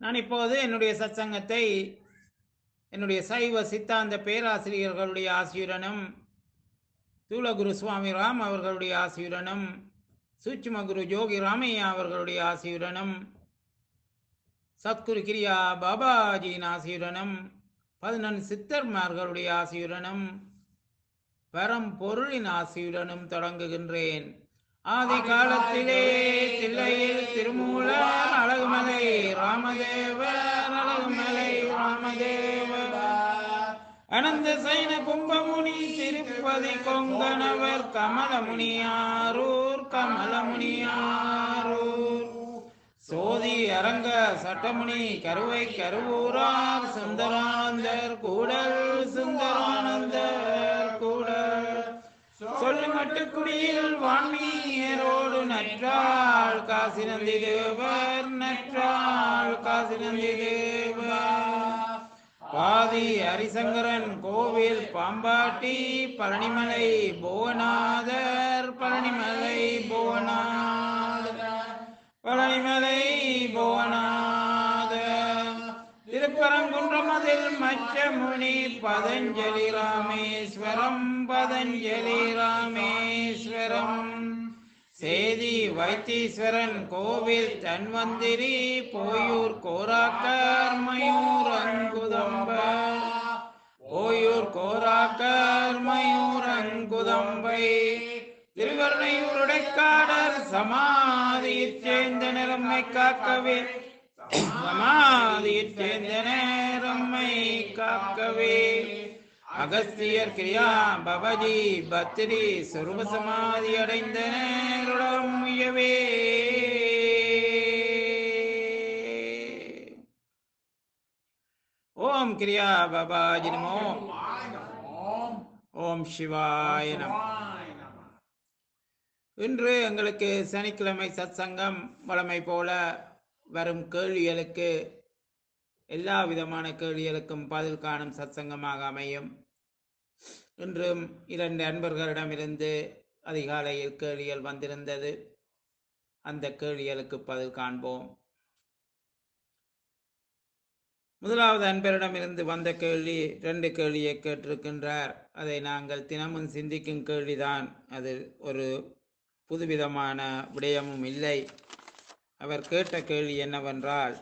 நான் இப்போது என்னுடைய சத்சங்கத்தை என்னுடைய சைவ சித்தாந்த பேராசிரியர்களுடைய ஆசியுடனும் தூலகுரு சுவாமி ராம் அவர்களுடைய ஆசியுடனும் சூட்சும குரு ஜோகி ராமையா அவர்களுடைய ஆசியுடனும் சத்குரு கிரியா பாபாஜியின் ஆசியுடனும் பதினொன்று சித்தர்மார்களுடைய ஆசியுடனும் பரம்பொருளின் ஆசியுடனும் தொடங்குகின்றேன் ஆதி காலத்திலே தில்லையில் திருமூலர் அழகுமலை ராமதேவர் அழகுமலை ராமதேவர் அனந்த சைன கும்பமுனி திருப்பதி கொங்கணவர் கமலமுனியாரூர் கமலமுனியாரூர் சோதி அரங்க சட்டமுனி கருவை கருவூரார் சுந்தரானந்தர் கூடல் சுந்தரானந்தர் கூடல் சொல்லு மட்டுக்குடியில் வான்மீரோடு நற்றாள் காசி நந்தி தேவர் நற்றாள் காசி நந்தி தேவர் பாதி ஹரிசங்கரன் கோவில் பாம்பாட்டி பழனிமலை புவனாதர் பழனிமலை புவனாதர் பழனிமலை புவனாதர் திருப்பரங்குன்றமதில் மச்ச முனி பதஞ்சலி ராமேஸ்வரம் பதஞ்சலி ராமேஸ்வரம் சேதி வைத்தீஸ்வரன் கோவில் தன்வந்திரி போயூர் கோராக்கர் மயூர் அங்குதம்பர் போயூர் கோராக்கர் மயூர் அங்குதம்பை திருவருணையூருடைக்காடர் சமாதியைச் சேர்ந்த நிறம்மை காக்கவே சமாதியைச் சேர்ந்த நேரம்மை காக்கவே அகஸ்தியர் கிரியா பவஜி பத்திரி சொருப சமாதி அடைந்த நேருடம் உயவே ஓம் கிரியா பபாஜி நமோ ஓம் சிவாய நம இன்று எங்களுக்கு சனிக்கிழமை சத்சங்கம் வழமை போல வரும் கேள்விகளுக்கு எல்லா விதமான கேள்விகளுக்கும் பதில் காணும் சத்சங்கமாக அமையும் இன்றும் இரண்டு அன்பர்களிடமிருந்து அதிகாலையில் கேள்விகள் வந்திருந்தது அந்த கேள்விகளுக்கு பதில் காண்போம் முதலாவது அன்பரிடமிருந்து வந்த கேள்வி ரெண்டு கேள்வியை கேட்டிருக்கின்றார் அதை நாங்கள் தினமும் சிந்திக்கும் கேள்விதான் அது ஒரு புதுவிதமான விடயமும் இல்லை அவர் கேட்ட கேள்வி என்னவென்றால்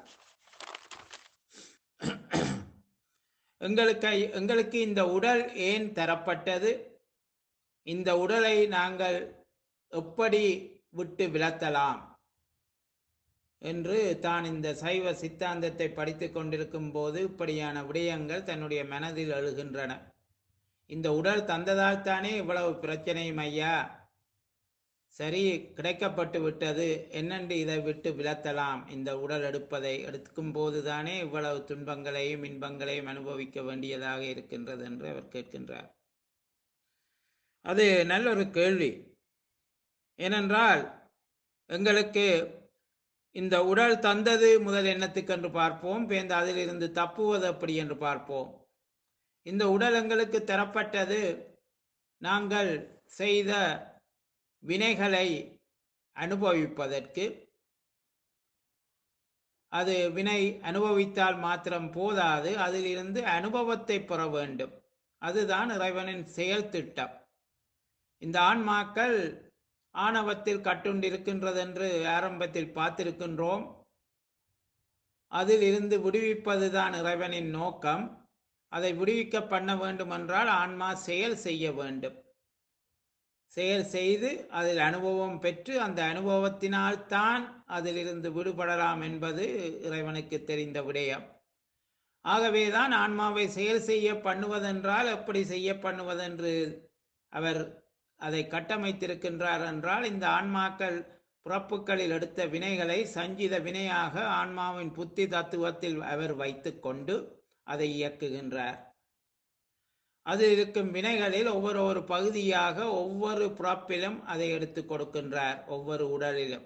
எங்களுக்கு எங்களுக்கு இந்த உடல் ஏன் தரப்பட்டது இந்த உடலை நாங்கள் எப்படி விட்டு விலத்தலாம் என்று தான் இந்த சைவ சித்தாந்தத்தை படித்து கொண்டிருக்கும் போது இப்படியான விடயங்கள் தன்னுடைய மனதில் எழுகின்றன இந்த உடல் தந்ததால் தானே இவ்வளவு பிரச்சனையும் ஐயா சரி கிடைக்கப்பட்டு விட்டது என்னென்று இதை விட்டு விலத்தலாம் இந்த உடல் எடுப்பதை எடுக்கும் போதுதானே இவ்வளவு துன்பங்களையும் இன்பங்களையும் அனுபவிக்க வேண்டியதாக இருக்கின்றது என்று அவர் கேட்கின்றார் அது நல்ல ஒரு கேள்வி ஏனென்றால் எங்களுக்கு இந்த உடல் தந்தது முதல் எண்ணத்துக்கு என்று பார்ப்போம் பேர்ந்து அதிலிருந்து தப்புவது எப்படி என்று பார்ப்போம் இந்த உடல் எங்களுக்கு தரப்பட்டது நாங்கள் செய்த வினைகளை அனுபவிப்பதற்கு அது வினை அனுபவித்தால் மாத்திரம் போதாது அதிலிருந்து அனுபவத்தை பெற வேண்டும் அதுதான் இறைவனின் செயல் திட்டம் இந்த ஆன்மாக்கள் ஆணவத்தில் கட்டுண்டிருக்கின்றது என்று ஆரம்பத்தில் பார்த்திருக்கின்றோம் அதில் இருந்து விடுவிப்பதுதான் இறைவனின் நோக்கம் அதை விடுவிக்க பண்ண வேண்டுமென்றால் ஆன்மா செயல் செய்ய வேண்டும் செயல் செய்து அதில் அனுபவம் பெற்று அந்த அனுபவத்தினால் தான் அதிலிருந்து விடுபடலாம் என்பது இறைவனுக்கு தெரிந்த விடயம் ஆகவேதான் ஆன்மாவை செயல் செய்ய பண்ணுவதென்றால் எப்படி செய்ய பண்ணுவதென்று அவர் அதை கட்டமைத்திருக்கின்றார் என்றால் இந்த ஆன்மாக்கள் பிறப்புகளில் எடுத்த வினைகளை சஞ்சித வினையாக ஆன்மாவின் புத்தி தத்துவத்தில் அவர் வைத்துக்கொண்டு அதை இயக்குகின்றார் அது இருக்கும் வினைகளில் ஒவ்வொரு ஒரு பகுதியாக ஒவ்வொரு பிறப்பிலும் அதை எடுத்து கொடுக்கின்றார் ஒவ்வொரு உடலிலும்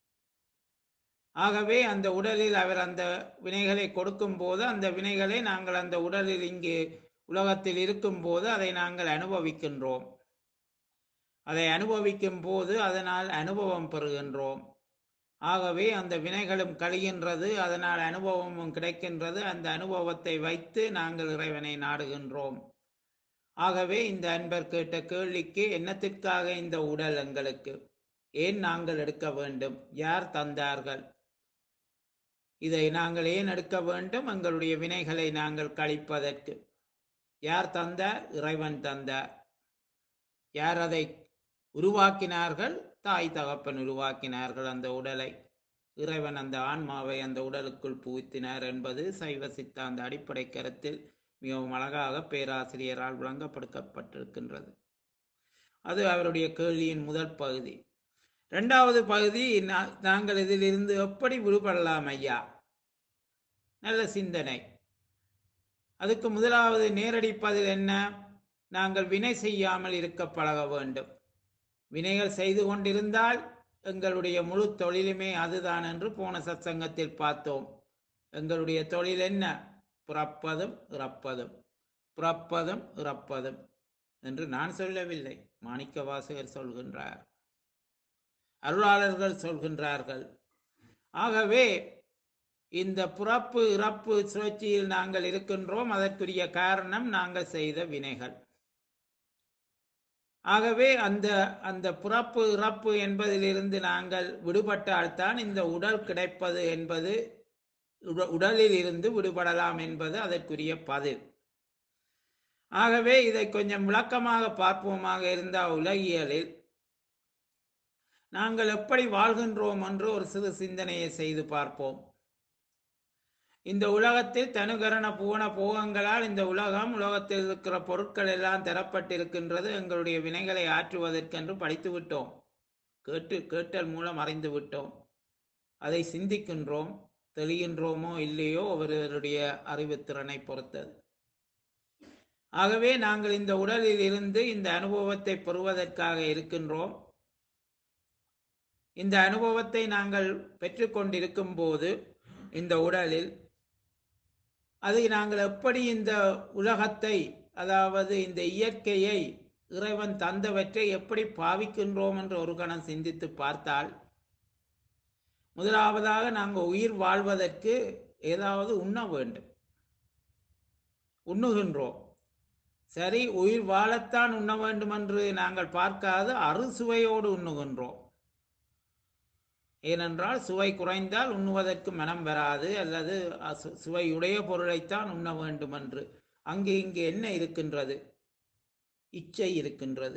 ஆகவே அந்த உடலில் அவர் அந்த வினைகளை கொடுக்கும் போது அந்த வினைகளை நாங்கள் அந்த உடலில் இங்கு உலகத்தில் இருக்கும் போது அதை நாங்கள் அனுபவிக்கின்றோம் அதை அனுபவிக்கும் போது அதனால் அனுபவம் பெறுகின்றோம் ஆகவே அந்த வினைகளும் கழிகின்றது அதனால் அனுபவமும் கிடைக்கின்றது அந்த அனுபவத்தை வைத்து நாங்கள் இறைவனை நாடுகின்றோம் ஆகவே இந்த அன்பர் கேட்ட கேள்விக்கு என்னத்திற்காக இந்த உடல் எங்களுக்கு ஏன் நாங்கள் எடுக்க வேண்டும் யார் தந்தார்கள் இதை நாங்கள் ஏன் எடுக்க வேண்டும் எங்களுடைய வினைகளை நாங்கள் கழிப்பதற்கு யார் தந்தார் இறைவன் தந்தார் யார் அதை உருவாக்கினார்கள் தாய் தகப்பன் உருவாக்கினார்கள் அந்த உடலை இறைவன் அந்த ஆன்மாவை அந்த உடலுக்குள் புகுத்தினார் என்பது சைவ சித்தாந்த அடிப்படை கருத்தில் மிகவும் அழகாக பேராசிரியரால் விளங்கப்படுத்தப்பட்டிருக்கின்றது அது அவருடைய கேள்வியின் முதல் பகுதி இரண்டாவது பகுதி நா- நாங்கள் இதிலிருந்து எப்படி விடுபடலாம் ஐயா நல்ல சிந்தனை அதுக்கு முதலாவது நேரடி பதில் என்ன நாங்கள் வினை செய்யாமல் இருக்க பழக வேண்டும் வினைகள் செய்து கொண்டிருந்தால் எங்களுடைய முழு தொழிலுமே அதுதான் என்று போன சத்சங்கத்தில் பார்த்தோம் எங்களுடைய தொழில் என்ன பிறப்பதும் இறப்பதும் பிறப்பதும் இறப்பதும் என்று நான் சொல்லவில்லை மாணிக்க வாசகர் சொல்கின்றார் அருளாளர்கள் சொல்கின்றார்கள் ஆகவே இந்த பிறப்பு இறப்பு சுழற்சியில் நாங்கள் இருக்கின்றோம் அதற்குரிய காரணம் நாங்கள் செய்த வினைகள் ஆகவே அந்த அந்த பிறப்பு இறப்பு என்பதிலிருந்து நாங்கள் விடுபட்டால்தான் இந்த உடல் கிடைப்பது என்பது உட- உடலில் இருந்து விடுபடலாம் என்பது அதற்குரிய பதில் ஆகவே இதை கொஞ்சம் விளக்கமாக பார்ப்போமாக இருந்தால் உலகியலில் நாங்கள் எப்படி வாழ்கின்றோம் என்று ஒரு சிறு சிந்தனையை செய்து பார்ப்போம் இந்த உலகத்தில் தனுகரண பூவன போகங்களால் இந்த உலகம் உலகத்தில் இருக்கிற பொருட்கள் எல்லாம் தரப்பட்டிருக்கின்றது எங்களுடைய வினைகளை ஆற்றுவதற்கென்று படித்து விட்டோம் கேட்டு கேட்டல் மூலம் அறிந்து விட்டோம் அதை சிந்திக்கின்றோம் தெளிகின்றோமோ இல்லையோ ஒருவருடைய அறிவுத்திறனை பொறுத்தது ஆகவே நாங்கள் இந்த உடலில் இருந்து இந்த அனுபவத்தை பெறுவதற்காக இருக்கின்றோம் இந்த அனுபவத்தை நாங்கள் பெற்றுக்கொண்டிருக்கும் போது இந்த உடலில் அதை நாங்கள் எப்படி இந்த உலகத்தை அதாவது இந்த இயற்கையை இறைவன் தந்தவற்றை எப்படி பாவிக்கின்றோம் என்று ஒரு கணம் சிந்தித்து பார்த்தால் முதலாவதாக நாங்கள் உயிர் வாழ்வதற்கு ஏதாவது உண்ண வேண்டும் உண்ணுகின்றோம் சரி உயிர் வாழத்தான் உண்ண வேண்டும் என்று நாங்கள் பார்க்காது அறுசுவையோடு உண்ணுகின்றோம் ஏனென்றால் சுவை குறைந்தால் உண்ணுவதற்கு மனம் வராது அல்லது அசு- சுவையுடைய பொருளைத்தான் உண்ண வேண்டும் என்று அங்கு இங்கு என்ன இருக்கின்றது இச்சை இருக்கின்றது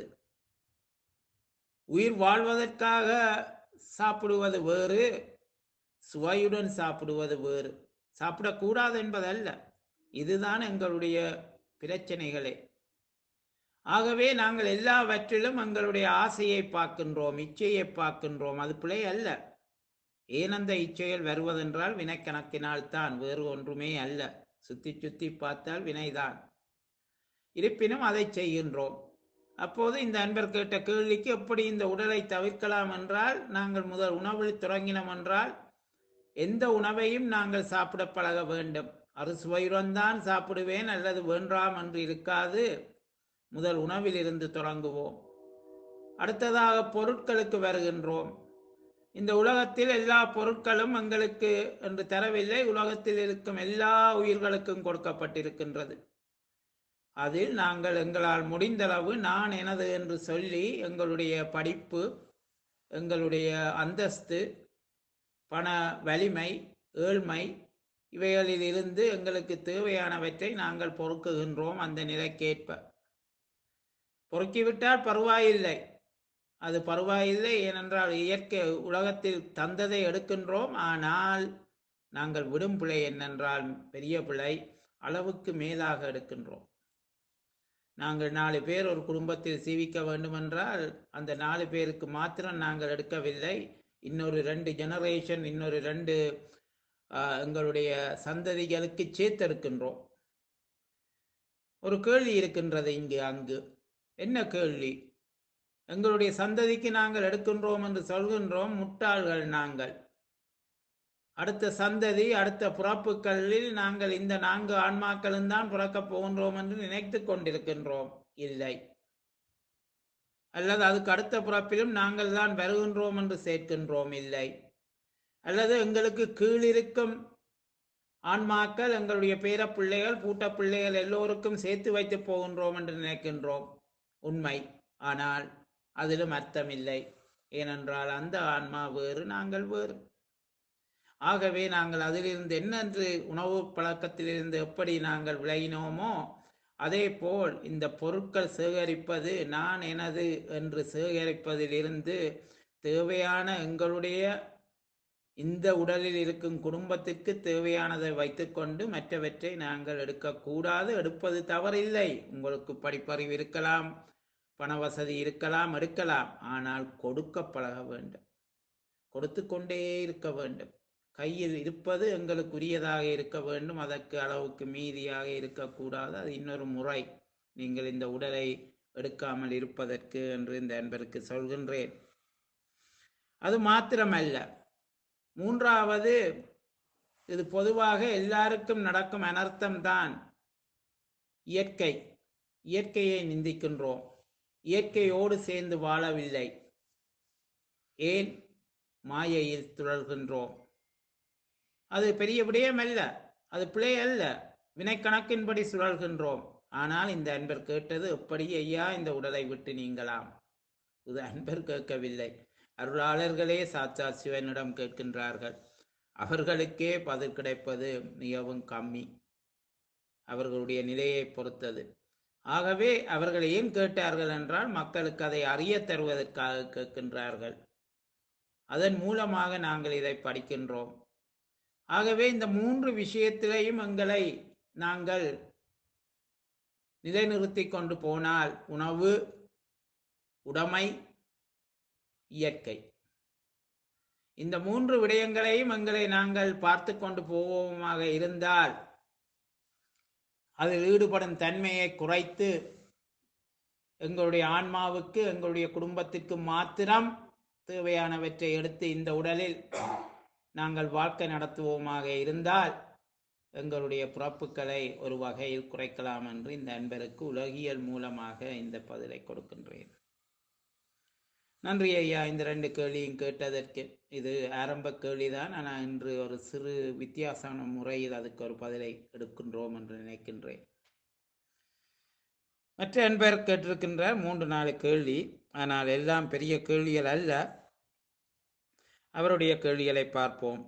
உயிர் வாழ்வதற்காக சாப்பிடுவது வேறு சுவையுடன் சாப்பிடுவது வேறு சாப்பிடக்கூடாது என்பதல்ல இதுதான் எங்களுடைய பிரச்சனைகளே ஆகவே நாங்கள் எல்லாவற்றிலும் எங்களுடைய ஆசையை பார்க்கின்றோம் இச்சையை பார்க்கின்றோம் அது பிழை அல்ல ஏன் அந்த இச்சைகள் வருவதென்றால் வினைக்கணக்கினால் தான் வேறு ஒன்றுமே அல்ல சுத்தி சுத்தி பார்த்தால் வினைதான் இருப்பினும் அதை செய்கின்றோம் அப்போது இந்த அன்பர் கேட்ட கேள்விக்கு எப்படி இந்த உடலை தவிர்க்கலாம் என்றால் நாங்கள் முதல் உணவில் தொடங்கினோம் என்றால் எந்த உணவையும் நாங்கள் சாப்பிட பழக வேண்டும் அறுசுவையுடன் தான் சாப்பிடுவேன் அல்லது வேண்டாம் என்று இருக்காது முதல் உணவில் இருந்து தொடங்குவோம் அடுத்ததாக பொருட்களுக்கு வருகின்றோம் இந்த உலகத்தில் எல்லா பொருட்களும் எங்களுக்கு என்று தரவில்லை உலகத்தில் இருக்கும் எல்லா உயிர்களுக்கும் கொடுக்கப்பட்டிருக்கின்றது அதில் நாங்கள் எங்களால் முடிந்தளவு நான் எனது என்று சொல்லி எங்களுடைய படிப்பு எங்களுடைய அந்தஸ்து பண வலிமை ஏழ்மை இவைகளில் இருந்து எங்களுக்கு தேவையானவற்றை நாங்கள் பொறுக்குகின்றோம் அந்த நிலைக்கேற்ப பொறுக்கிவிட்டால் பரவாயில்லை அது பரவாயில்லை ஏனென்றால் இயற்கை உலகத்தில் தந்ததை எடுக்கின்றோம் ஆனால் நாங்கள் விடும் பிழை என்னென்றால் பெரிய பிழை அளவுக்கு மேலாக எடுக்கின்றோம் நாங்கள் நாலு பேர் ஒரு குடும்பத்தில் சீவிக்க வேண்டுமென்றால் அந்த நாலு பேருக்கு மாத்திரம் நாங்கள் எடுக்கவில்லை இன்னொரு ரெண்டு ஜெனரேஷன் இன்னொரு ரெண்டு ஆஹ், எங்களுடைய சந்ததிகளுக்கு சேர்த்தெடுக்கின்றோம் ஒரு கேள்வி இருக்கின்றது இங்கு அங்கு என்ன கேள்வி எங்களுடைய சந்ததிக்கு நாங்கள் எடுக்கின்றோம் என்று சொல்கின்றோம் முட்டாள்கள் நாங்கள் அடுத்த சந்ததி அடுத்த பிறப்புகளில் நாங்கள் இந்த நான்கு ஆன்மாக்களும் தான் பிறக்கப் போகின்றோம் என்று நினைத்து கொண்டிருக்கின்றோம் இல்லை அல்லது அதுக்கு அடுத்த பிறப்பிலும் நாங்கள் தான் வருகின்றோம் என்று சேர்க்கின்றோம் இல்லை அல்லது எங்களுக்கு கீழிருக்கும் ஆன்மாக்கள் எங்களுடைய பேர பிள்ளைகள் பூட்ட பிள்ளைகள் எல்லோருக்கும் சேர்த்து வைத்து போகின்றோம் என்று நினைக்கின்றோம் உண்மை ஆனால் அதிலும் அர்த்தமில்லை ஏனென்றால் அந்த ஆன்மா வேறு நாங்கள் வேறு ஆகவே நாங்கள் அதிலிருந்து என்னென்று உணவு பழக்கத்திலிருந்து எப்படி நாங்கள் விலகினோமோ அதே போல் இந்த பொருட்கள் சேகரிப்பது நான் எனது என்று சேகரிப்பதிலிருந்து தேவையான எங்களுடைய இந்த உடலில் இருக்கும் குடும்பத்திற்கு தேவையானதை வைத்துக்கொண்டு மற்றவற்றை நாங்கள் எடுக்கக்கூடாது எடுப்பது தவறில்லை உங்களுக்கு படிப்பறிவு இருக்கலாம் பண வசதி இருக்கலாம் எடுக்கலாம் ஆனால் கொடுக்க பழக வேண்டும் கொடுத்து கொண்டே இருக்க வேண்டும் கையில் இருப்பது எங்களுக்குரியதாக இருக்க வேண்டும் அதற்கு அளவுக்கு மீதியாக இருக்கக்கூடாது அது இன்னொரு முறை நீங்கள் இந்த உடலை எடுக்காமல் இருப்பதற்கு என்று இந்த அன்பருக்கு சொல்கின்றேன் அது மாத்திரமல்ல மூன்றாவது இது பொதுவாக எல்லாருக்கும் நடக்கும் அனர்த்தம்தான் இயற்கை இயற்கையை நிந்திக்கின்றோம் இயற்கையோடு சேர்ந்து வாழவில்லை ஏன் மாயையில் துழல்கின்றோம் அது பெரிய விடயம் அல்ல அது பிழை அல்ல வினைக்கணக்கின்படி சுழல்கின்றோம் ஆனால் இந்த அன்பர் கேட்டது எப்படி ஐயா இந்த உடலை விட்டு நீங்களாம் இது அன்பர் கேட்கவில்லை அருளாளர்களே சாட்சாத் சிவனிடம் கேட்கின்றார்கள் அவர்களுக்கே பதில் கிடைப்பது மிகவும் கம்மி அவர்களுடைய நிலையை பொறுத்தது ஆகவே அவர்கள் ஏன் கேட்டார்கள் என்றால் மக்களுக்கு அதை அறிய தருவதற்காக கேட்கின்றார்கள் அதன் மூலமாக நாங்கள் இதை படிக்கின்றோம் ஆகவே இந்த மூன்று விஷயத்திலையும் எங்களை நாங்கள் நிலைநிறுத்தி கொண்டு போனால் உணவு உடைமை இயற்கை இந்த மூன்று விடயங்களையும் எங்களை நாங்கள் பார்த்து கொண்டு போவோமாக இருந்தால் அதில் ஈடுபடும் தன்மையை குறைத்து எங்களுடைய ஆன்மாவுக்கு எங்களுடைய குடும்பத்திற்கு மாத்திரம் தேவையானவற்றை எடுத்து இந்த உடலில் நாங்கள் வாழ்க்கை நடத்துவோமாக இருந்தால் எங்களுடைய பிறப்புகளை ஒரு வகையில் குறைக்கலாம் என்று இந்த அன்பருக்கு உலகியல் மூலமாக இந்த பதிலை கொடுக்கின்றேன் நன்றி ஐயா இந்த ரெண்டு கேள்வியும் கேட்டதற்கு இது ஆரம்ப கேள்விதான் ஆனால் இன்று ஒரு சிறு வித்தியாசமான முறையில் அதுக்கு ஒரு பதிலை எடுக்கின்றோம் என்று நினைக்கின்றேன் மற்ற அன்பர் கேட்டிருக்கின்ற மூன்று நாலு கேள்வி ஆனால் எல்லாம் பெரிய கேள்விகள் அல்ல அவருடைய கேள்விகளை பார்ப்போம்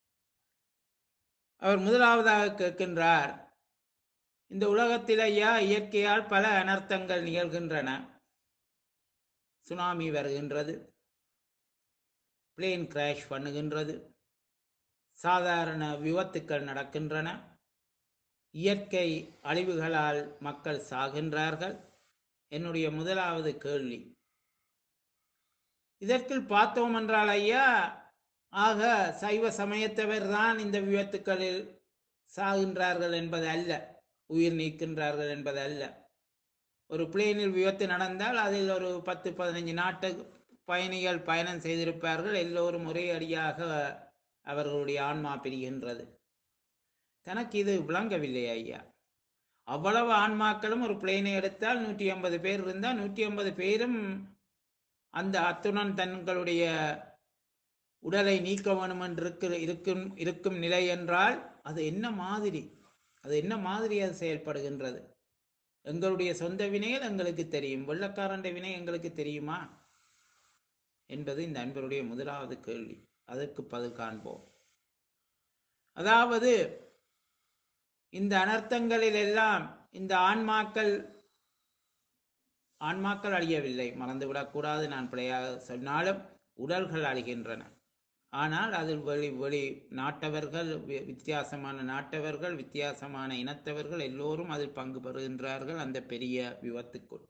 அவர் முதலாவதாக கேட்கின்றார் இந்த உலகத்தில் ஐயா இயற்கையால் பல அனர்த்தங்கள் நிகழ்கின்றன சுனாமி வருகின்றது பிளேன் கிராஷ் பண்ணுகின்றது சாதாரண விபத்துக்கள் நடக்கின்றன இயற்கை அழிவுகளால் மக்கள் சாகின்றார்கள் என்னுடைய முதலாவது கேள்வி இதற்குள் பார்த்தோம் என்றால் ஐயா ஆக சைவ சமயத்தவர் தான் இந்த விபத்துக்களில் சாகின்றார்கள் என்பது அல்ல உயிர் நீக்கின்றார்கள் என்பது அல்ல ஒரு பிளேனில் விபத்து நடந்தால் அதில் ஒரு பத்து பதினைஞ்சு நாட்டு பயணிகள் பயணம் செய்திருப்பார்கள் எல்லோரும் ஒரே அடியாக அவர்களுடைய ஆன்மா பிரிகின்றது தனக்கு இது விளங்கவில்லை ஐயா அவ்வளவு ஆன்மாக்களும் ஒரு பிளேனை எடுத்தால் நூற்றி ஐம்பது பேர் இருந்தால் நூற்றி ஐம்பது பேரும் அந்த அத்துடன் தங்களுடைய உடலை நீக்க வேணும் என்று இருக்கிற இருக்கும் இருக்கும் நிலை என்றால் அது என்ன மாதிரி அது என்ன மாதிரி அது செயல்படுகின்றது எங்களுடைய சொந்த வினைகள் எங்களுக்கு தெரியும் வெள்ளக்காரண்ட வினை எங்களுக்கு தெரியுமா என்பது இந்த அன்பருடைய முதலாவது கேள்வி அதற்கு பதில் காண்போம் அதாவது இந்த அனர்த்தங்களில் எல்லாம் இந்த ஆன்மாக்கள் ஆன்மாக்கள் அழியவில்லை மறந்துவிடக்கூடாது நான் பிழையாக சொன்னாலும் உடல்கள் அழிகின்றன ஆனால் அதில் வெளி வெளி நாட்டவர்கள் வி- வித்தியாசமான நாட்டவர்கள் வித்தியாசமான இனத்தவர்கள் எல்லோரும் அதில் பங்கு பெறுகின்றார்கள் அந்த பெரிய விபத்துக்குள்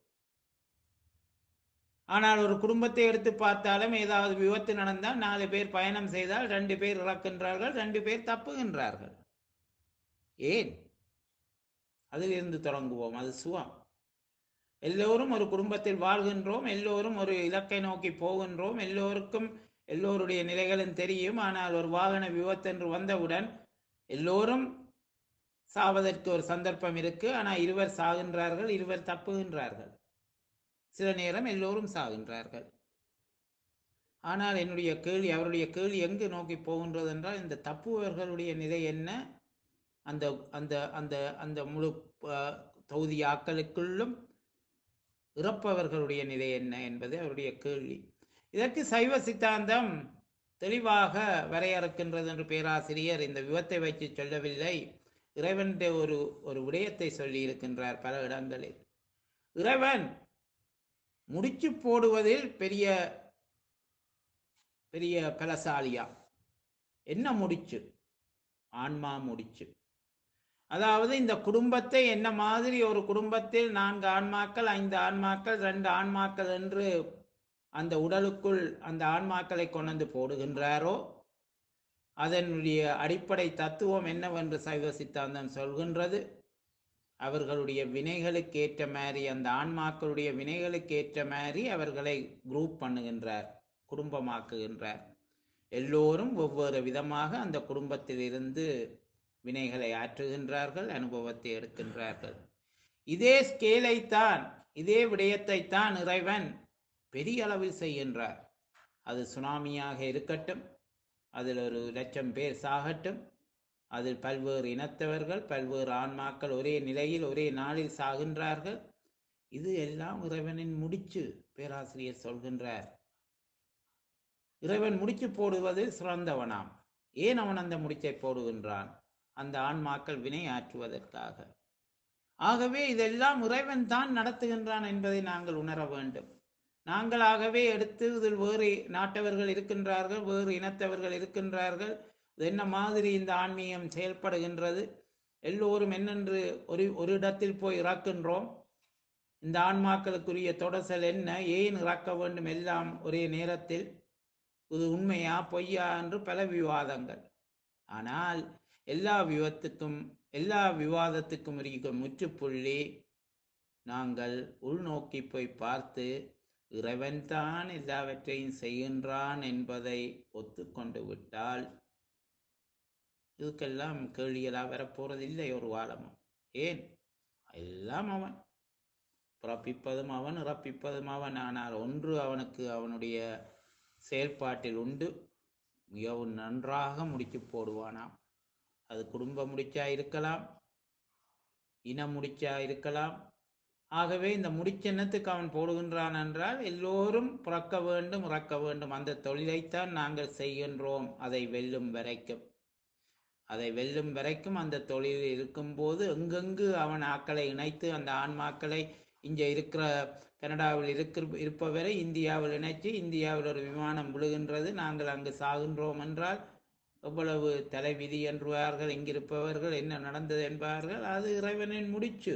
ஆனால் ஒரு குடும்பத்தை எடுத்து பார்த்தாலும் ஏதாவது விபத்து நடந்தால் நாலு பேர் பயணம் செய்தால் ரெண்டு பேர் இறக்கின்றார்கள் ரெண்டு பேர் தப்புகின்றார்கள் ஏன் அதிலிருந்து தொடங்குவோம் அது சுகம் எல்லோரும் ஒரு குடும்பத்தில் வாழ்கின்றோம் எல்லோரும் ஒரு இலக்கை நோக்கி போகின்றோம் எல்லோருக்கும் எல்லோருடைய நிலைகளும் தெரியும் ஆனால் ஒரு வாகன விபத்து என்று வந்தவுடன் எல்லோரும் சாவதற்கு ஒரு சந்தர்ப்பம் இருக்கு ஆனால் இருவர் சாகின்றார்கள் இருவர் தப்புகின்றார்கள் சில நேரம் எல்லோரும் சாகின்றார்கள் ஆனால் என்னுடைய கேள்வி அவருடைய கேள்வி எங்கு நோக்கி போகின்றது என்றால் இந்த தப்புவர்களுடைய நிலை என்ன அந்த அந்த அந்த அந்த முழு அஹ், தொகுதி ஆக்களுக்குள்ளும் இறப்பவர்களுடைய நிலை என்ன என்பது அவருடைய கேள்வி இதற்கு சைவ சித்தாந்தம் தெளிவாக வரையறுக்கின்றது என்று பேராசிரியர் இந்த விபத்தை வைத்து சொல்லவில்லை இறைவனுடைய ஒரு ஒரு விடயத்தை சொல்லி இருக்கின்றார் பல இடங்களில் இறைவன் முடிச்சு போடுவதில் பெரிய பெரிய பலசாலியா என்ன முடிச்சு ஆன்மா முடிச்சு அதாவது இந்த குடும்பத்தை என்ன மாதிரி ஒரு குடும்பத்தில் நான்கு ஆன்மாக்கள் ஐந்து ஆன்மாக்கள் ரெண்டு ஆன்மாக்கள் என்று அந்த உடலுக்குள் அந்த ஆன்மாக்களை கொண்டு வந்து போடுகின்றாரோ அதனுடைய அடிப்படை தத்துவம் என்னவென்று சைவ சித்தாந்தம் சொல்கின்றது அவர்களுடைய வினைகளுக்கு ஏற்ற மாதிரி அந்த ஆன்மாக்களுடைய வினைகளுக்கு ஏற்ற மாதிரி அவர்களை குரூப் பண்ணுகின்றார் குடும்பமாக்குகின்றார் எல்லோரும் ஒவ்வொரு விதமாக அந்த குடும்பத்தில் இருந்து வினைகளை ஆற்றுகின்றார்கள் அனுபவத்தை எடுக்கின்றார்கள் இதே ஸ்கேலைத்தான் இதே விடயத்தைத்தான் இறைவன் பெரிய அளவில் செய்கின்றார் அது சுனாமியாக இருக்கட்டும் அதில் ஒரு லட்சம் பேர் சாகட்டும் அதில் பல்வேறு இனத்தவர்கள் பல்வேறு ஆன்மாக்கள் ஒரே நிலையில் ஒரே நாளில் சாகின்றார்கள் இது எல்லாம் இறைவனின் முடிச்சு பேராசிரியர் சொல்கின்றார் இறைவன் முடிச்சு போடுவதில் சிறந்தவனாம் ஏன் அவன் அந்த முடிச்சை போடுகின்றான் அந்த ஆன்மாக்கள் வினை ஆற்றுவதற்காக ஆகவே இதெல்லாம் இறைவன் தான் நடத்துகின்றான் என்பதை நாங்கள் உணர வேண்டும் நாங்களாகவே எடுத்து இதில் வேறு நாட்டவர்கள் இருக்கின்றார்கள் வேறு இனத்தவர்கள் இருக்கின்றார்கள் இது என்ன மாதிரி இந்த ஆன்மீகம் செயல்படுகின்றது எல்லோரும் என்னென்று ஒரு ஒரு இடத்தில் போய் இறக்கின்றோம் இந்த ஆன்மாக்களுக்குரிய தொடசல் என்ன ஏன் இறக்க வேண்டும் எல்லாம் ஒரே நேரத்தில் இது உண்மையா பொய்யா என்று பல விவாதங்கள் ஆனால் எல்லா விவத்துக்கும் எல்லா விவாதத்துக்கும் இருக்கிற முற்றுப்புள்ளி நாங்கள் உள்நோக்கி போய் பார்த்து இறைவன்தான் எல்லாவற்றையும் செய்கின்றான் என்பதை ஒத்துக்கொண்டு விட்டால் இதுக்கெல்லாம் கேள்விகளா வரப்போறதில்லை ஒரு வாழமும் ஏன் எல்லாம் அவன் பிறப்பிப்பதும் அவன் இறப்பிப்பதும் அவன் ஆனால் ஒன்று அவனுக்கு அவனுடைய செயல்பாட்டில் உண்டு மிகவும் நன்றாக முடிச்சு போடுவானாம் அது குடும்ப முடிச்சா இருக்கலாம் இன முடிச்சா இருக்கலாம் ஆகவே இந்த முடிச்சென்னத்துக்கு அவன் போடுகின்றான் என்றால் எல்லோரும் பிறக்க வேண்டும் இறக்க வேண்டும் அந்த தொழிலைத்தான் நாங்கள் செய்கின்றோம் அதை வெல்லும் வரைக்கும் அதை வெல்லும் வரைக்கும் அந்த தொழிலில் இருக்கும்போது எங்கெங்கு அவன் ஆக்களை இணைத்து அந்த ஆன்மாக்களை இங்கே இருக்கிற கனடாவில் இருக்கிற இருப்பவரை இந்தியாவில் இணைச்சு இந்தியாவில் ஒரு விமானம் விழுகின்றது நாங்கள் அங்கு சாகின்றோம் என்றால் எவ்வளவு தலைவிதி என்றுவார்கள் இங்கிருப்பவர்கள் என்ன நடந்தது என்பார்கள் அது இறைவனின் முடிச்சு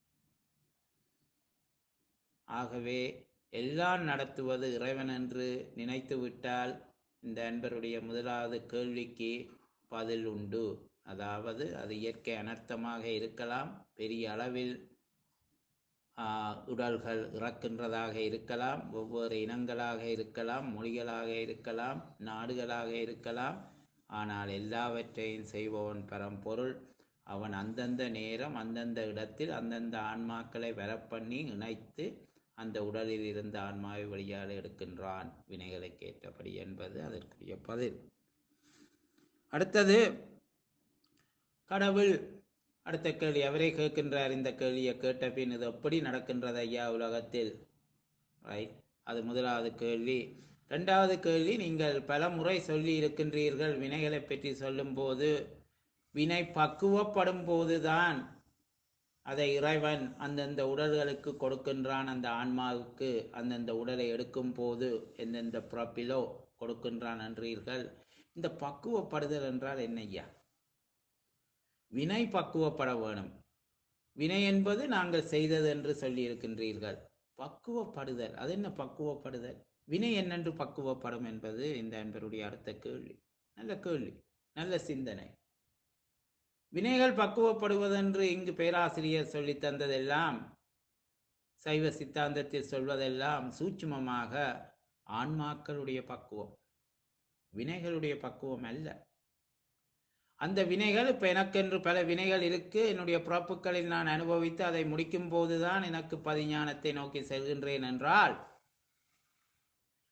ஆகவே எல்லாம் நடத்துவது இறைவன் என்று நினைத்து விட்டால் இந்த அன்பருடைய முதலாவது கேள்விக்கு பதில் உண்டு அதாவது அது இயற்கை அனர்த்தமாக இருக்கலாம் பெரிய அளவில் ஆஹ், உடல்கள் இறக்கின்றதாக இருக்கலாம் ஒவ்வொரு இனங்களாக இருக்கலாம் மொழிகளாக இருக்கலாம் நாடுகளாக இருக்கலாம் ஆனால் எல்லாவற்றையும் செய்பவன் பரம்பொருள் அவன் அந்தந்த நேரம் அந்தந்த இடத்தில் அந்தந்த ஆன்மாக்களை வரப்பண்ணி இணைத்து அந்த உடலில் இருந்த ஆன்மாவை வழியால் எடுக்கின்றான் வினைகளை கேட்டபடி என்பது அதற்குரிய பதில் அடுத்தது கடவுள் அடுத்த கேள்வி அவரே கேட்கின்றார் இந்த கேள்வியை கேட்ட பின் இது எப்படி நடக்கின்றது ஐயா உலகத்தில் ரைட் அது முதலாவது கேள்வி ரெண்டாவது கேள்வி நீங்கள் பல முறை சொல்லி இருக்கின்றீர்கள் வினைகளை பற்றி சொல்லும்போது வினை பக்குவப்படும் போதுதான் அதை இறைவன் அந்தந்த உடல்களுக்கு கொடுக்கின்றான் அந்த ஆன்மாவுக்கு அந்தந்த உடலை எடுக்கும் போது எந்தெந்த பிறப்பிலோ கொடுக்கின்றான் என்றீர்கள் இந்த பக்குவப்படுதல் என்றால் என்னய்யா வினை பக்குவப்பட வேணும் வினை என்பது நாங்கள் செய்தது என்று சொல்லி இருக்கின்றீர்கள் பக்குவப்படுதல் அது என்ன பக்குவப்படுதல் வினை என்னென்று பக்குவப்படும் என்பது இந்த அன்பருடைய அடுத்த கேள்வி நல்ல கேள்வி நல்ல சிந்தனை வினைகள் பக்குவப்படுவதென்று இங்கு பேராசிரியர் சொல்லித் தந்ததெல்லாம் சைவ சித்தாந்தத்தில் சொல்வதெல்லாம் சூட்சுமமாக ஆன்மாக்களுடைய பக்குவம் வினைகளுடைய பக்குவம் அல்ல அந்த வினைகள் இப்ப எனக்கென்று பல வினைகள் இருக்கு என்னுடைய பிறப்புகளில் நான் அனுபவித்து அதை முடிக்கும் போதுதான் எனக்கு பதிஞானத்தை நோக்கி செல்கின்றேன் என்றால்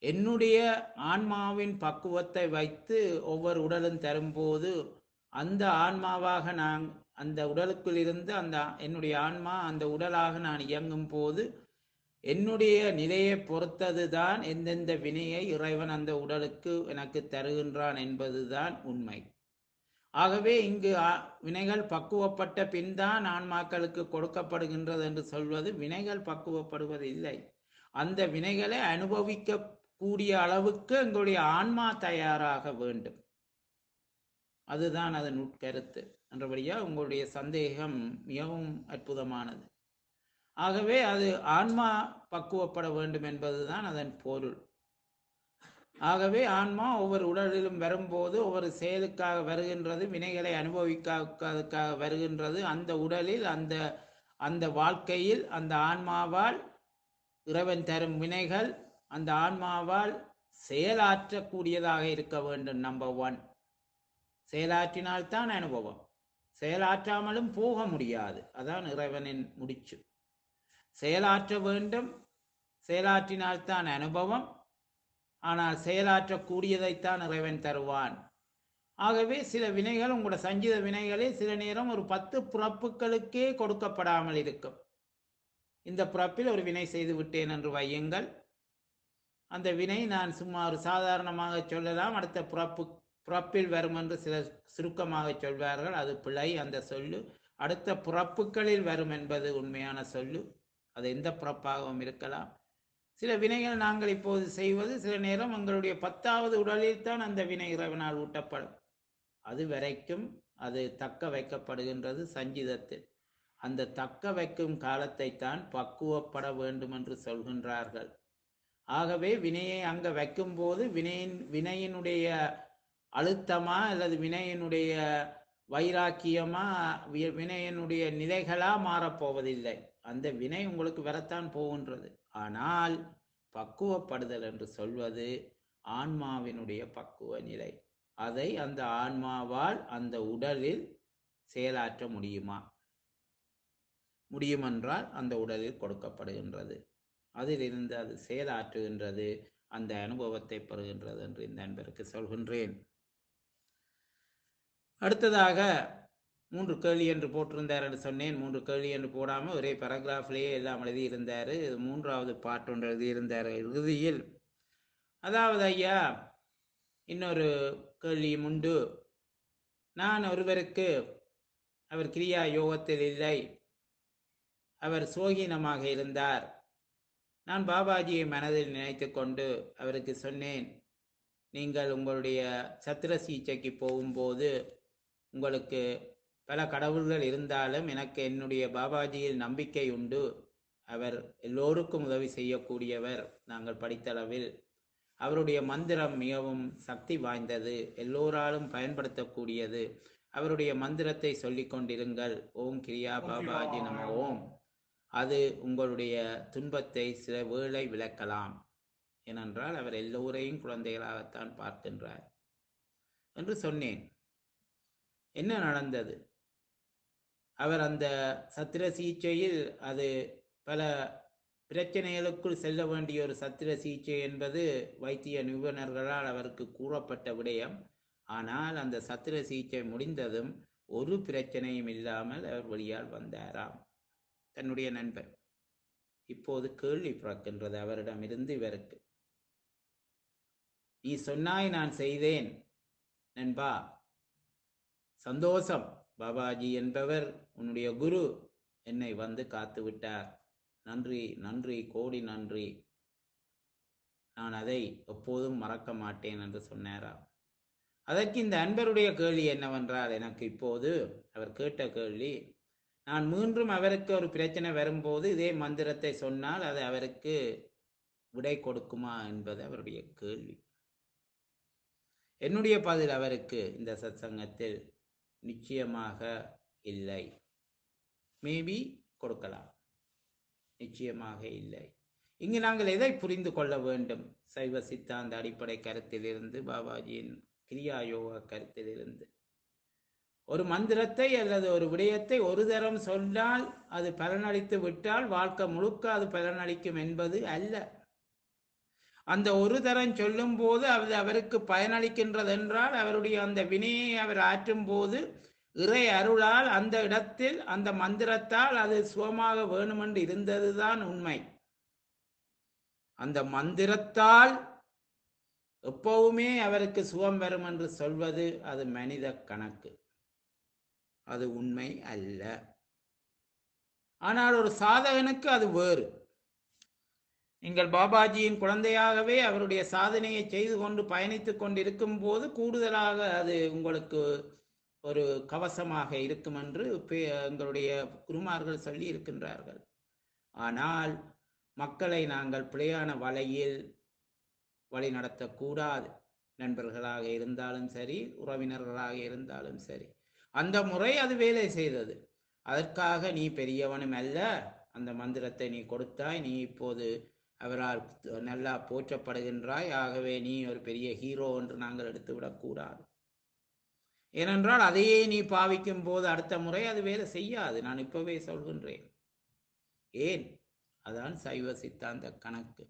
என்னுடைய ஆன்மாவின் பக்குவத்தை வைத்து ஒவ்வொரு உடலும் தரும்போது அந்த ஆன்மாவாக நான் அந்த உடலுக்குள் இருந்து அந்த என்னுடைய ஆன்மா அந்த உடலாக நான் இயங்கும் போது என்னுடைய நிலையை பொறுத்தது தான் எந்தெந்த வினையை இறைவன் அந்த உடலுக்கு எனக்கு தருகின்றான் என்பதுதான் உண்மை ஆகவே இங்கு ஆ- வினைகள் பக்குவப்பட்ட பின் தான் ஆன்மாக்களுக்கு கொடுக்கப்படுகின்றது என்று சொல்வது வினைகள் பக்குவப்படுவது இல்லை அந்த வினைகளை அனுபவிக்க கூடிய அளவுக்கு எங்களுடைய ஆன்மா தயாராக வேண்டும் அதுதான் அதன் உட்கருத்து என்றபடியா உங்களுடைய சந்தேகம் மிகவும் அற்புதமானது ஆகவே அது ஆன்மா பக்குவப்பட வேண்டும் என்பதுதான் அதன் பொருள் ஆகவே ஆன்மா ஒவ்வொரு உடலிலும் வரும்போது ஒவ்வொரு செயலுக்காக வருகின்றது வினைகளை அனுபவிக்காதற்காக வருகின்றது அந்த உடலில் அந்த அந்த வாழ்க்கையில் அந்த ஆன்மாவால் இறைவன் தரும் வினைகள் அந்த ஆன்மாவால் செயலாற்றக்கூடியதாக இருக்க வேண்டும் நம்பர் ஒன் செயலாற்றினால்தான் அனுபவம் செயலாற்றாமலும் போக முடியாது அதான் இறைவனின் முடிச்சு செயலாற்ற வேண்டும் செயலாற்றினால்தான் அனுபவம் ஆனால் செயலாற்றக்கூடியதைத்தான் இறைவன் தருவான் ஆகவே சில வினைகள் உங்களோட சஞ்சித வினைகளே சில நேரம் ஒரு பத்து பிறப்புகளுக்கே கொடுக்கப்படாமல் இருக்கும் இந்த பிறப்பில் ஒரு வினை செய்து விட்டேன் என்று வையுங்கள் அந்த வினை நான் சும்மா ஒரு சாதாரணமாக சொல்லலாம் அடுத்த பிறப்பு பிறப்பில் வரும் என்று சிலர் சுருக்கமாக சொல்வார்கள் அது பிழை அந்த சொல்லு அடுத்த பிறப்புகளில் வரும் என்பது உண்மையான சொல்லு அது எந்த பிறப்பாகவும் இருக்கலாம் சில வினைகள் நாங்கள் இப்போது செய்வது சில நேரம் எங்களுடைய பத்தாவது உடலில் தான் அந்த வினை இறைவனால் ஊட்டப்படும் அது வரைக்கும் அது தக்க வைக்கப்படுகின்றது சஞ்சிதத்தில் அந்த தக்க வைக்கும் காலத்தை தான் பக்குவப்பட வேண்டும் என்று சொல்கின்றார்கள் ஆகவே வினையை அங்க வைக்கும்போது வினையின் வினையினுடைய அழுத்தமா அல்லது வினையினுடைய வைராக்கியமா வி- வினையினுடைய நிலைகளா மாறப்போவதில்லை அந்த வினை உங்களுக்கு வரத்தான் போகின்றது ஆனால் பக்குவப்படுதல் என்று சொல்வது ஆன்மாவினுடைய பக்குவ நிலை அதை அந்த ஆன்மாவால் அந்த உடலில் செயலாற்ற முடியுமா முடியுமென்றால் அந்த உடலில் கொடுக்கப்படுகின்றது அதிலிருந்து அது செயலாற்றுகின்றது அந்த அனுபவத்தை பெறுகின்றது என்று இந்த நண்பருக்கு சொல்கின்றேன் அடுத்ததாக மூன்று கேள்வி என்று போட்டிருந்தார் என்று சொன்னேன் மூன்று கேள்வி என்று போடாமல் ஒரே பேராகிராஃப்லேயே எல்லாம் எழுதியிருந்தார் இது மூன்றாவது பாட்டு ஒன்று எழுதியிருந்தார் இறுதியில் அதாவது ஐயா இன்னொரு கேள்வியும் உண்டு நான் ஒருவருக்கு அவர் கிரியா யோகத்தில் இல்லை அவர் சோகீனமாக இருந்தார் நான் பாபாஜியை மனதில் நினைத்து கொண்டு அவருக்கு சொன்னேன் நீங்கள் உங்களுடைய சத்திர சிகிச்சைக்கு போகும்போது உங்களுக்கு பல கடவுள்கள் இருந்தாலும் எனக்கு என்னுடைய பாபாஜியில் நம்பிக்கை உண்டு அவர் எல்லோருக்கும் உதவி செய்யக்கூடியவர் நாங்கள் படித்தளவில் அவருடைய மந்திரம் மிகவும் சக்தி வாய்ந்தது எல்லோராலும் பயன்படுத்தக்கூடியது அவருடைய மந்திரத்தை சொல்லிக் கொண்டிருங்கள் ஓம் கிரியா பாபாஜி நம ஓம் அது உங்களுடைய துன்பத்தை சில வேளை விளக்கலாம் ஏனென்றால் அவர் எல்லோரையும் குழந்தைகளாகத்தான் பார்க்கின்றார் என்று சொன்னேன் என்ன நடந்தது அவர் அந்த சத்திர சிகிச்சையில் அது பல பிரச்சனைகளுக்குள் செல்ல வேண்டிய ஒரு சத்திர சிகிச்சை என்பது வைத்திய நிபுணர்களால் அவருக்கு கூறப்பட்ட விடயம் ஆனால் அந்த சத்திர சிகிச்சை முடிந்ததும் ஒரு பிரச்சனையும் இல்லாமல் அவர் வெளியால் வந்தாராம் தன்னுடைய நண்பர் இப்போது கேள்வி பிறக்கின்றது அவரிடமிருந்து இவருக்கு நீ சொன்னாய் நான் செய்தேன் நண்பா சந்தோஷம் பாபாஜி என்பவர் உன்னுடைய குரு என்னை வந்து காத்து விட்டார் நன்றி நன்றி கோடி நன்றி நான் அதை எப்போதும் மறக்க மாட்டேன் என்று சொன்னாரா அதற்கு இந்த அன்பருடைய கேள்வி என்னவென்றால் எனக்கு இப்போது அவர் கேட்ட கேள்வி நான் மீண்டும் அவருக்கு ஒரு பிரச்சனை வரும்போது இதே மந்திரத்தை சொன்னால் அது அவருக்கு விடை கொடுக்குமா என்பது அவருடைய கேள்வி என்னுடைய பதில் அவருக்கு இந்த சத்சங்கத்தில் நிச்சயமாக இல்லை மேபி கொடுக்கலாம் நிச்சயமாக இல்லை இங்கு நாங்கள் எதை புரிந்து கொள்ள வேண்டும் சைவ சித்தாந்த அடிப்படை கருத்திலிருந்து பாபாஜியின் கிரியா யோகா கருத்திலிருந்து ஒரு மந்திரத்தை அல்லது ஒரு விடயத்தை ஒரு தரம் சொன்னால் அது பலனளித்து விட்டால் வாழ்க்கை முழுக்க அது பலனளிக்கும் என்பது அல்ல அந்த ஒரு தரம் சொல்லும் போது அது அவருக்கு பயனளிக்கின்றது என்றால் அவருடைய அந்த வினையை அவர் ஆற்றும் போது இறை அருளால் அந்த இடத்தில் அந்த மந்திரத்தால் அது சுகமாக வேணுமென்று இருந்ததுதான் உண்மை அந்த மந்திரத்தால் எப்பவுமே அவருக்கு சுகம் வரும் என்று சொல்வது அது மனித கணக்கு அது உண்மை அல்ல ஆனால் ஒரு சாதகனுக்கு அது வேறு நீங்கள் பாபாஜியின் குழந்தையாகவே அவருடைய சாதனையை செய்து கொண்டு பயணித்துக் கொண்டிருக்கும் போது கூடுதலாக அது உங்களுக்கு ஒரு கவசமாக இருக்கும் என்று பே- எங்களுடைய குருமார்கள் சொல்லி இருக்கின்றார்கள் ஆனால் மக்களை நாங்கள் பிழையான வலையில் வழி நடத்தக்கூடாது நண்பர்களாக இருந்தாலும் சரி உறவினர்களாக இருந்தாலும் சரி அந்த முறை அது வேலை செய்தது அதற்காக நீ பெரியவனும் அல்ல அந்த மந்திரத்தை நீ கொடுத்தாய் நீ இப்போது அவரால் நல்லா போற்றப்படுகின்றாய் ஆகவே நீ ஒரு பெரிய ஹீரோ என்று நாங்கள் எடுத்துவிடக்கூடாது ஏனென்றால் அதையே நீ பாவிக்கும் போது அடுத்த முறை அது வேலை செய்யாது நான் இப்பவே சொல்கின்றேன் ஏன் அதான் சைவ சித்தாந்த கணக்கு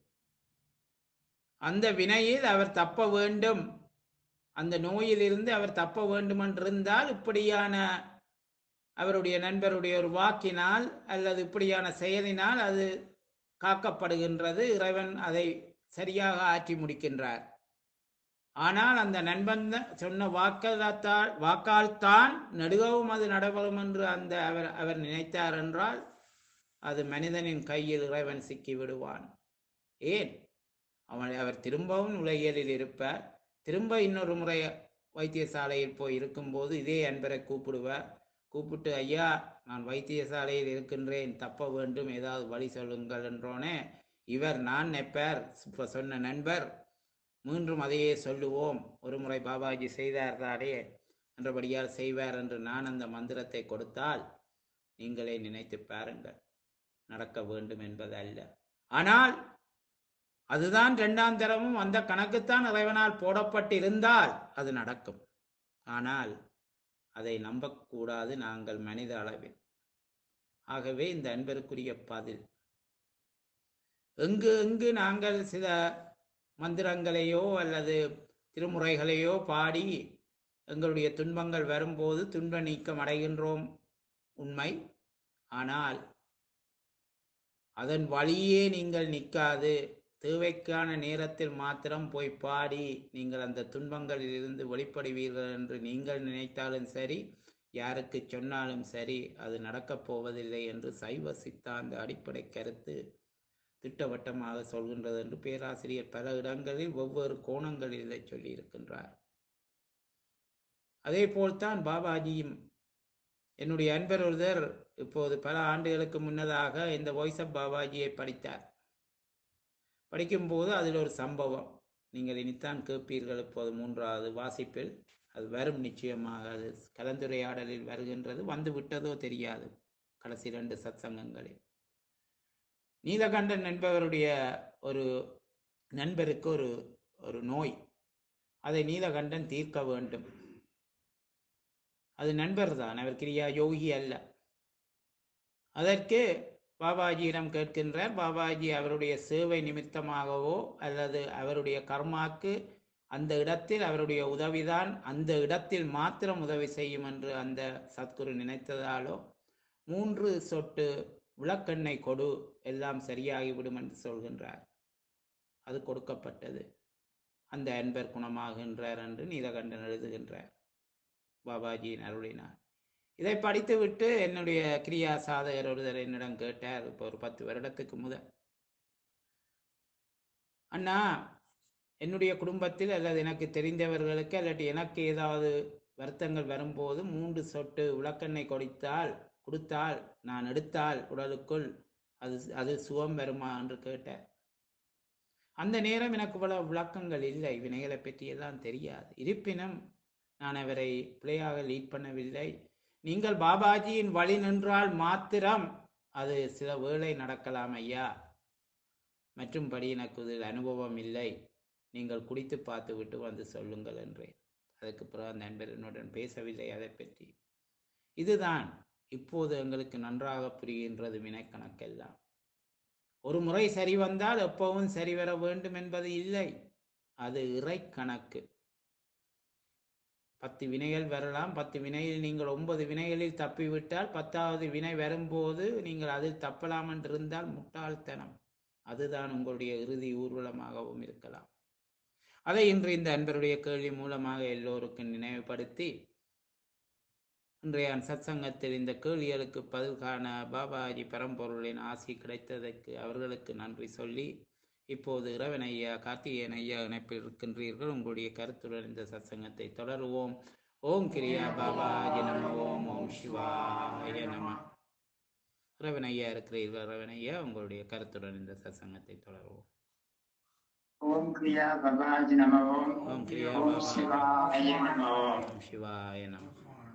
அந்த வினையில் அவர் தப்ப வேண்டும் அந்த நோயிலிருந்து அவர் தப்ப வேண்டும் என்றிருந்தால் இப்படியான அவருடைய நண்பருடைய ஒரு வாக்கினால் அல்லது இப்படியான செயலினால் அது காக்கப்படுகின்றது இறைவன் அதை சரியாக ஆற்றி முடிக்கின்றார் ஆனால் அந்த நண்பன் த- சொன்ன வாக்கால் வாக்கால் தான் நெடுகவும் அது நடைபெறும் என்று அந்த அவர் அவர் நினைத்தார் என்றால் அது மனிதனின் கையில் இறைவன் சிக்கி விடுவான் ஏன் அவன் அவர் திரும்பவும் உலகியலில் இருப்பார் திரும்ப இன்னொரு முறை வைத்தியசாலையில் போய் இருக்கும்போது இதே அன்பரை கூப்பிடுவார் கூப்பிட்டு ஐயா நான் வைத்தியசாலையில் இருக்கின்றேன் தப்ப வேண்டும் ஏதாவது வழி சொல்லுங்கள் என்றோனே இவர் நான் நெப்பர் இப்ப சொன்ன நண்பர் மீண்டும் அதையே சொல்லுவோம் ஒரு முறை பாபாஜி செய்தார் தானே என்றபடியால் செய்வார் என்று நான் அந்த மந்திரத்தை கொடுத்தால் நீங்களே நினைத்து பாருங்கள் நடக்க வேண்டும் என்பது அல்ல ஆனால் அதுதான் இரண்டாம் தரமும் அந்த கணக்குத்தான் இறைவனால் போடப்பட்டிருந்தால் அது நடக்கும் ஆனால் அதை நம்பக்கூடாது நாங்கள் மனித அளவில் ஆகவே இந்த அன்பருக்குரிய பதில் எங்கு எங்கு நாங்கள் சில மந்திரங்களையோ அல்லது திருமுறைகளையோ பாடி எங்களுடைய துன்பங்கள் வரும்போது துன்ப நீக்கம் அடைகின்றோம் உண்மை ஆனால் அதன் வழியே நீங்கள் நிற்காது தேவைக்கான நேரத்தில் மாத்திரம் போய் பாடி நீங்கள் அந்த துன்பங்களில் இருந்து வெளிப்படுவீர்கள் என்று நீங்கள் நினைத்தாலும் சரி யாருக்கு சொன்னாலும் சரி அது நடக்கப் போவதில்லை என்று சைவ சித்தாந்த அடிப்படை கருத்து திட்டவட்டமாக சொல்கின்றது என்று பேராசிரியர் பல இடங்களில் ஒவ்வொரு கோணங்களில் இதை சொல்லியிருக்கின்றார் அதே போல்தான் பாபாஜியும் என்னுடைய அன்பர் ஒருவர் இப்போது பல ஆண்டுகளுக்கு முன்னதாக இந்த வாய்ஸ் ஆஃப் பாபாஜியை படித்தார் படிக்கும்போது அதில் ஒரு சம்பவம் நீங்கள் இனித்தான் கேட்பீர்கள் இப்போது மூன்றாவது வாசிப்பில் அது வரும் நிச்சயமாக அது கலந்துரையாடலில் வருகின்றது வந்து விட்டதோ தெரியாது கடைசி ரெண்டு சத்சங்கங்களில் நீலகண்டன் என்பவருடைய ஒரு நண்பருக்கு ஒரு ஒரு நோய் அதை நீலகண்டன் தீர்க்க வேண்டும் அது நண்பர் தான் அவர் கிரியா யோகி அல்ல அதற்கு பாபாஜியிடம் கேட்கின்றார் பாபாஜி அவருடைய சேவை நிமித்தமாகவோ அல்லது அவருடைய கர்மாக்கு அந்த இடத்தில் அவருடைய உதவிதான் அந்த இடத்தில் மாத்திரம் உதவி செய்யும் என்று அந்த சத்குரு நினைத்ததாலோ மூன்று சொட்டு விளக்கெண்ணெய் கொடு எல்லாம் சரியாகிவிடும் என்று சொல்கின்றார் அது கொடுக்கப்பட்டது அந்த அன்பர் குணமாகின்றார் என்று நீலகண்டன் எழுதுகின்றார் பாபாஜியின் அருளினார் இதை படித்துவிட்டு என்னுடைய கிரியா சாதகர் ஒருத்தர் என்னிடம் கேட்டார் இப்போ ஒரு பத்து வருடத்துக்கு முதல் அண்ணா என்னுடைய குடும்பத்தில் அல்லது எனக்கு தெரிந்தவர்களுக்கு அல்லது எனக்கு ஏதாவது வருத்தங்கள் வரும்போது மூன்று சொட்டு விளக்கெண்ணெய் கொடுத்தால் கொடுத்தால் நான் எடுத்தால் உடலுக்குள் அது அது சுகம் வருமா என்று கேட்டார் அந்த நேரம் எனக்கு இவ்வளவு விளக்கங்கள் இல்லை வினைகளை பற்றியெல்லாம் தெரியாது இருப்பினும் நான் அவரை பிழையாக லீட் பண்ணவில்லை நீங்கள் பாபாஜியின் வழி நின்றால் மாத்திரம் அது சில வேளை நடக்கலாம் ஐயா மற்றும்படி எனக்கு இதில் அனுபவம் இல்லை நீங்கள் குடித்து பார்த்து விட்டு வந்து சொல்லுங்கள் என்றேன் அதுக்கு பிறகு அந்த நண்பர் என்னுடன் பேசவில்லை அதை பற்றி இதுதான் இப்போது எங்களுக்கு நன்றாக புரிகின்றது வினைக்கணக்கெல்லாம் ஒரு முறை சரி வந்தால் எப்பவும் சரி வர வேண்டும் என்பது இல்லை அது இறை கணக்கு பத்து வினைகள் வரலாம் பத்து வினையில் நீங்கள் ஒன்பது வினைகளில் தப்பிவிட்டால் பத்தாவது வினை வரும்போது நீங்கள் அதில் தப்பலாம் என்று இருந்தால் முட்டாள்தனம் அதுதான் உங்களுடைய இறுதி ஊர்வலமாகவும் இருக்கலாம் அதை இன்று இந்த அன்பருடைய கேள்வி மூலமாக எல்லோருக்கும் நினைவுபடுத்தி இன்றைய சத்சங்கத்தில் இந்த கேள்விகளுக்கு பதில் காண பாபாஜி பரம்பொருளின் ஆசி கிடைத்ததற்கு அவர்களுக்கு நன்றி சொல்லி இப்போது இரவன் ஐயா கார்த்திகேயன் ஐயா இணைப்பில் இருக்கின்றீர்கள் உங்களுடைய கருத்துடன் இந்த சத்சங்கத்தை தொடருவோம் ஓம் கிரியா பாபாஜி நம ஓம் ஓம் சிவாய நம இரவன் ஐயா இருக்கிறீர்கள் இரவன் ஐயா உங்களுடைய கருத்துடன் இந்த சத்சங்கத்தை தொடருவோம் ஓம் கிரியா பபாஜி நம ஓம் ஓம் கிரியா ஓம் பாபாஜி சிவாய நம ஓம் ஓம் சிவாய நம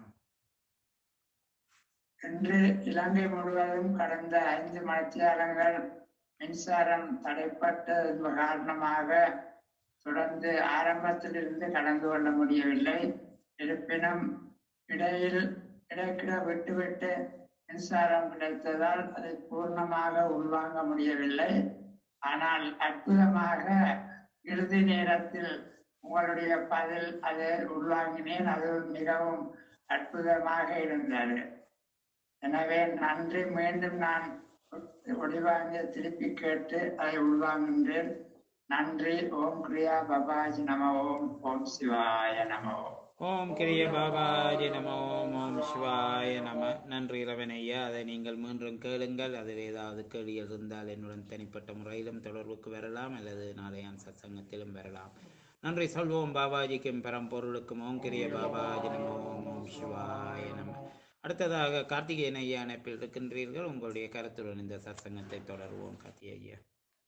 இன்று இலங்கை முழுவதும் கடந்த ஐந்து மணித்தியாலங்கள் மின்சாரம் தடைப்பட்டதன் காரணமாக தொடர்ந்து ஆரம்பத்திலிருந்து கலந்து கொள்ள முடியவில்லை இருப்பினும் இடையில் இடைக்கிட விட்டுவிட்டு மின்சாரம் கிடைத்ததால் அதை பூர்ணமாக உள்வாங்க முடியவில்லை ஆனால் அற்புதமாக இறுதி நேரத்தில் உங்களுடைய பதில் அதை உள்வாங்கினேன் அது மிகவும் அற்புதமாக இருந்தது எனவே நன்றி மீண்டும் நான் ஒளிவாங்க திருப்பி கேட்டு அதை உள்வாங்குகின்றேன் நன்றி ஓம் கிரியா பபாஜி நம ஓம் ஓம் சிவாய நம ஓம் ஓம் கிரிய பாபாஜி நம ஓம் ஓம் சிவாய நம நன்றி ரவனையா அதை நீங்கள் மீண்டும் கேளுங்கள் அதில் ஏதாவது கேள்விகள் இருந்தால் என்னுடன் தனிப்பட்ட முறையிலும் தொடர்புக்கு வரலாம் அல்லது நாளையான் சத்சங்கத்திலும் வரலாம் நன்றி சொல்வோம் பாபாஜிக்கும் பரம்பொருளுக்கும் ஓம் கிரிய பாபாஜி நம ஓம் ஓம் சிவாய நம அடுத்ததாக கார்த்திகேயன் ஐயா அணைப்பில் இருக்கின்றீர்கள் உங்களுடைய கருத்துடன் இந்த சத்சங்கத்தை தொடருவோம் கார்த்திகை ஐயா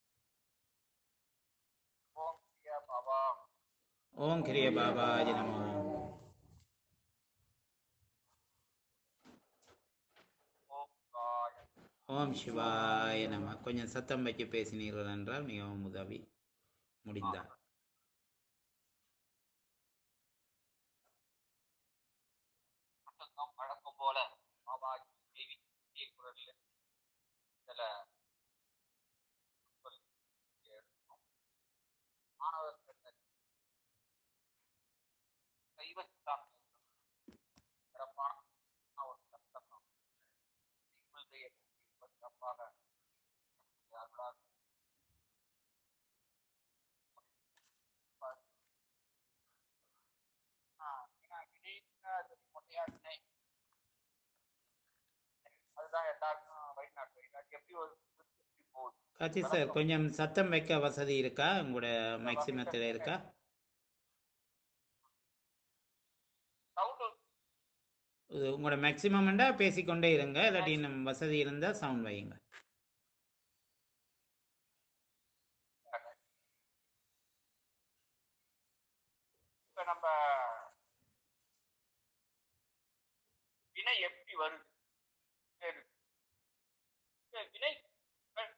ஓம் கிரியா பாபா ஓம் கிரிய பாபாஜி நம ஓம் ஓம் காய ஓம் சிவாய நம கொஞ்சம் சத்தம் வைக்க பேசினீர்கள் என்றால் மிகவும் உதவி முடிந்தார் புத்தகம் வழக்கம் போல பாபா தேவி தேவி குரலில் சில சொற்கள் இங்கே இருக்கும். மாணவர்கள் சைவ சித்தாந்தம் சிறப்பான ஒரு சத்தம் கொள்கையை ரொம்ப சிறப்பாக அருளாக ஆஹ் ஏன்னா வினைன்னா அது மொட்டையா வினை அதுதான் எல்லாருக்கும் வழிநாட்டு வழிகாட்டி எப்படி ஒரு எப்படி போகுது கார்த்தி சார் கொஞ்சம் சத்தம் வைக்க வசதி இருக்கா உங்களோட மேக்சிமத்தில் இருக்கா சவுண்டு இது உங்களோட மேக்சிமம்ண்டா பேசிக்கொண்டே இருங்க இல்லாட்டி இன்னும் வசதி இருந்தால் சவுண்ட் வையுங்க இப்ப நம்ம வினை எப்படி வருது சரி. இந்த வினை அஹ்,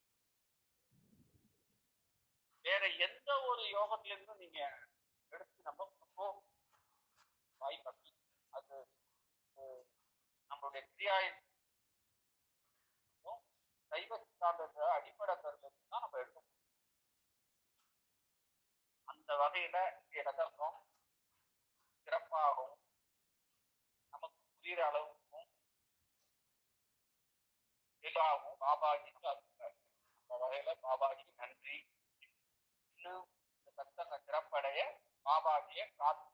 வேற எந்த ஒரு யோகத்துல இருந்தும் நீங்க எடுத்து நம்ம போ வாய்ப்பு அது அஹ், நம்மளுடைய கிரியாயின் சைவ சித்தாந்தத்தை அடிப்படை கருத்து தான் நம்ம எடுக்க முடியும். அந்த வகையில இடத்தம் சிறப்பாகவும் நமக்கு புரியுற அளவுக்கும் தெளிவாகவும் பாபாஜிக்கு அருள்கிறார். அந்த வகையில பாபாஜி நன்றி இன்னும் இந்த சத்தங்க சிறப்படைய பாபாஜியை காத்து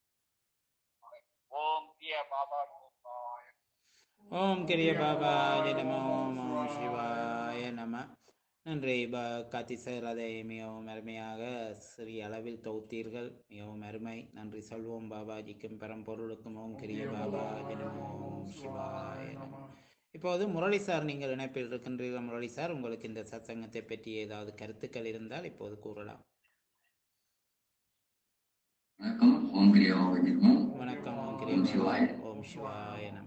ஓம் பிரிய பாபாஜி ஓம்பாய. ஓம் கிரிய பாபாஜி நம ஓம் ஓம் சிவாய நம நன்றி பா கார்த்தி சார் அதை மிகவும் அருமையாக சிறிய அளவில் தொகுத்தீர்கள் மிகவும் அருமை நன்றி சொல்வோம் பாபாஜிக்கும் பரம்பொருளுக்கும் ஓம் கிரிய பாபாஜி நம ஓம் சிவாய நம இப்போது முரளி சார் நீங்கள் இணைப்பில் இருக்கின்றீர்கள் முரளி சார் உங்களுக்கு இந்த சத்சங்கத்தை பற்றி ஏதாவது கருத்துக்கள் இருந்தால் இப்போது கூறலாம் வணக்கம் ஓம் கிரியா வஜிரமோ வணக்கம் ஓம் கிரிய ஓம் சிவாய. ஓம் சிவாய நம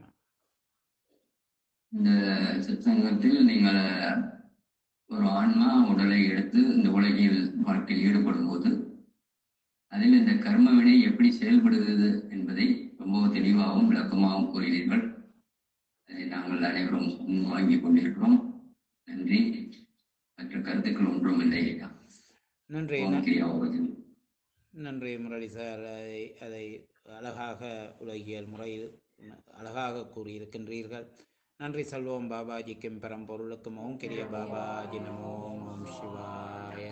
இந்த சத்சங்கத்தில் நீங்கள் ஒரு ஆன்மா உடலை எடுத்து இந்த உலகில் வாழ்க்கையில் ஈடுபடும் போது அதில் இந்த கர்ம வினை எப்படி செயல்படுகிறது என்பதை ரொம்ப தெளிவாகவும் விளக்கமாகவும் கூறினீர்கள் அதை நாங்கள் அனைவரும் வாங்கிக் கொண்டிருக்கிறோம் நன்றி மற்ற கருத்துக்கள் ஒன்றும் இல்லை ஐயா நன்றி ஓம் ந- கிரியா ஓஜன் நன்றி முரளி சார் அதை அதை அழகாக உலகியல் முறையில் அழகாக கூறியிருக்கின்றீர்கள் நன்றி செல்வோம் பாபாஜிக்கும் பரம்பொருளுக்கும் ஓம் கிரிய பாபாஜி நமோ ஓம் சிவாய